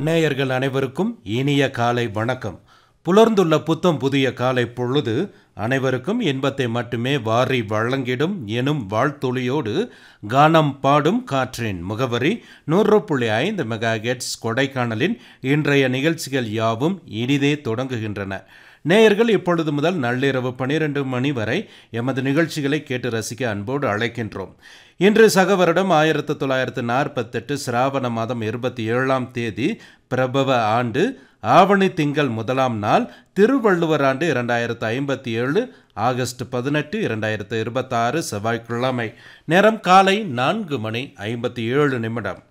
நேயர்கள் அனைவருக்கும் இனிய காலை வணக்கம் புலர்ந்துள்ள புத்தம் புதிய காலை பொழுது அனைவருக்கும் இன்பத்தை மட்டுமே வாரி வழங்கிடும் எனும் வாழ்த்துளியோடு கானம் பாடும் காற்றின் முகவரி நூறு புள்ளி ஐந்து மெகா ஹெர்ட்ஸ் கொடைக்கானலின் இன்றைய நிகழ்ச்சிகள் யாவும் இனிதே தொடங்குகின்றன நேயர்கள் இப்பொழுது முதல் நள்ளிரவு பனிரெண்டு மணி வரை எமது நிகழ்ச்சிகளை கேட்டு ரசிக்க அன்போடு அழைக்கின்றோம் இன்று சக வருடம் ஆயிரத்தி தொள்ளாயிரத்து நாற்பத்தெட்டு சிராவண மாதம் இருபத்தி ஏழாம் தேதி பிரபவ ஆண்டு ஆவணி திங்கள் முதலாம் நாள் திருவள்ளுவர் ஆண்டு இரண்டாயிரத்து ஐம்பத்தி ஏழு ஆகஸ்ட் பதினெட்டு இரண்டாயிரத்து இருபத்தாறு செவ்வாய்க்கிழமை நேரம் காலை நான்கு மணி ஐம்பத்தி ஏழு நிமிடம்